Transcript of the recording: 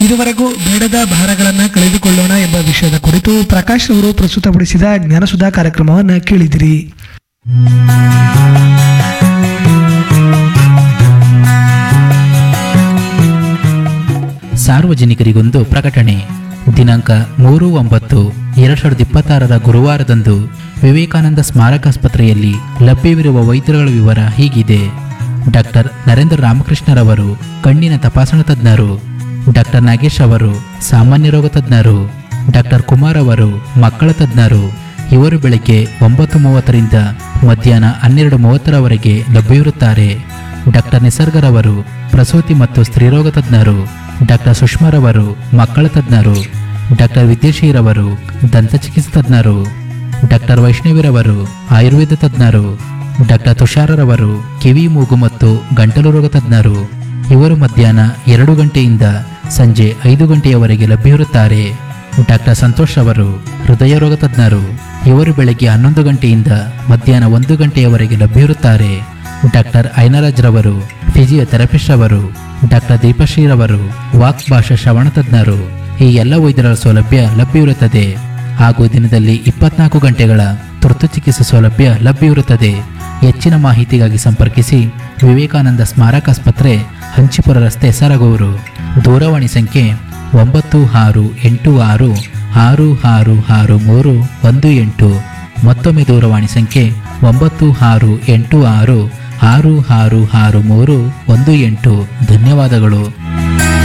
ಇದುವರೆಗೂ ಬೇಡದ ಭಾರಗಳನ್ನ ಕಳೆದುಕೊಳ್ಳೋಣ ಎಂಬ ವಿಷಯದ ಕುರಿತು ಪ್ರಕಾಶ್ ಅವರು ಪ್ರಸ್ತುತಪಡಿಸಿದ ಜ್ಞಾನಸುಧಾ ಕಾರ್ಯಕ್ರಮವನ್ನು ಕೇಳಿದಿರಿ ಸಾರ್ವಜನಿಕರಿಗೊಂದು ಪ್ರಕಟಣೆ ದಿನಾಂಕ ಮೂರು ಒಂಬತ್ತು ಎರಡು ಸಾವಿರದ ಇಪ್ಪತ್ತಾರರ ಗುರುವಾರದಂದು ವಿವೇಕಾನಂದ ಸ್ಮಾರಕಾಸ್ಪತ್ರೆಯಲ್ಲಿ ಲಭ್ಯವಿರುವ ವೈದ್ಯರುಗಳ ವಿವರ ಹೀಗಿದೆ ಡಾಕ್ಟರ್ ನರೇಂದ್ರ ರಾಮಕೃಷ್ಣರವರು ಕಣ್ಣಿನ ತಪಾಸಣಾ ತಜ್ಞರು ಡಾಕ್ಟರ್ ನಾಗೇಶ್ ಅವರು ಸಾಮಾನ್ಯ ರೋಗ ತಜ್ಞರು ಡಾಕ್ಟರ್ ಕುಮಾರ್ ಅವರು ಮಕ್ಕಳ ತಜ್ಞರು ಇವರು ಬೆಳಗ್ಗೆ ಒಂಬತ್ತು ಮೂವತ್ತರಿಂದ ಮಧ್ಯಾಹ್ನ ಹನ್ನೆರಡು ಮೂವತ್ತರವರೆಗೆ ಲಭ್ಯವಿರುತ್ತಾರೆ ಡಾಕ್ಟರ್ ನಿಸರ್ಗರವರು ಪ್ರಸೂತಿ ಮತ್ತು ಸ್ತ್ರೀರೋಗ ತಜ್ಞರು ಡಾಕ್ಟರ್ ಸುಷ್ಮಾರವರು ಮಕ್ಕಳ ತಜ್ಞರು ಡಾಕ್ಟರ್ ವಿದ್ಯಾಶೀರವರು ದಂತಚಿಕಿತ್ಸಾ ತಜ್ಞರು ಡಾಕ್ಟರ್ ವೈಷ್ಣವಿರವರು ಆಯುರ್ವೇದ ತಜ್ಞರು ಡಾಕ್ಟರ್ ತುಷಾರರವರು ಕಿವಿ ಮೂಗು ಮತ್ತು ಗಂಟಲು ರೋಗ ತಜ್ಞರು ಇವರು ಮಧ್ಯಾಹ್ನ ಎರಡು ಗಂಟೆಯಿಂದ ಸಂಜೆ ಐದು ಗಂಟೆಯವರೆಗೆ ಲಭ್ಯವಿರುತ್ತಾರೆ ಡಾಕ್ಟರ್ ಸಂತೋಷ್ ಅವರು ಹೃದಯ ರೋಗ ತಜ್ಞರು ಇವರು ಬೆಳಗ್ಗೆ ಹನ್ನೊಂದು ಗಂಟೆಯಿಂದ ಮಧ್ಯಾಹ್ನ ಒಂದು ಗಂಟೆಯವರೆಗೆ ಲಭ್ಯವಿರುತ್ತಾರೆ ಡಾಕ್ಟರ್ ಐನರಾಜ್ ರವರು ಫಿಸಿಯೋಥೆರಪಿಸ್ಟ್ ಅವರು ಡಾಕ್ಟರ್ ದೀಪಶ್ರೀರವರು ವಾಕ್ ಭಾಷಾ ಶ್ರವಣ ತಜ್ಞರು ಈ ಎಲ್ಲ ವೈದ್ಯರ ಸೌಲಭ್ಯ ಲಭ್ಯವಿರುತ್ತದೆ ಹಾಗೂ ದಿನದಲ್ಲಿ ಇಪ್ಪತ್ನಾಲ್ಕು ಗಂಟೆಗಳ ತುರ್ತು ಚಿಕಿತ್ಸೆ ಸೌಲಭ್ಯ ಲಭ್ಯವಿರುತ್ತದೆ ಹೆಚ್ಚಿನ ಮಾಹಿತಿಗಾಗಿ ಸಂಪರ್ಕಿಸಿ ವಿವೇಕಾನಂದ ಸ್ಮಾರಕಾಸ್ಪತ್ರೆ ಹಂಚಿಪುರ ರಸ್ತೆ ಸರಗೂರು ದೂರವಾಣಿ ಸಂಖ್ಯೆ ಒಂಬತ್ತು ಆರು ಎಂಟು ಆರು ಆರು ಆರು ಆರು ಮೂರು ಒಂದು ಎಂಟು ಮತ್ತೊಮ್ಮೆ ದೂರವಾಣಿ ಸಂಖ್ಯೆ ಒಂಬತ್ತು ಆರು ಎಂಟು ಆರು ಆರು ಆರು ಆರು ಮೂರು ಒಂದು ಎಂಟು ಧನ್ಯವಾದಗಳು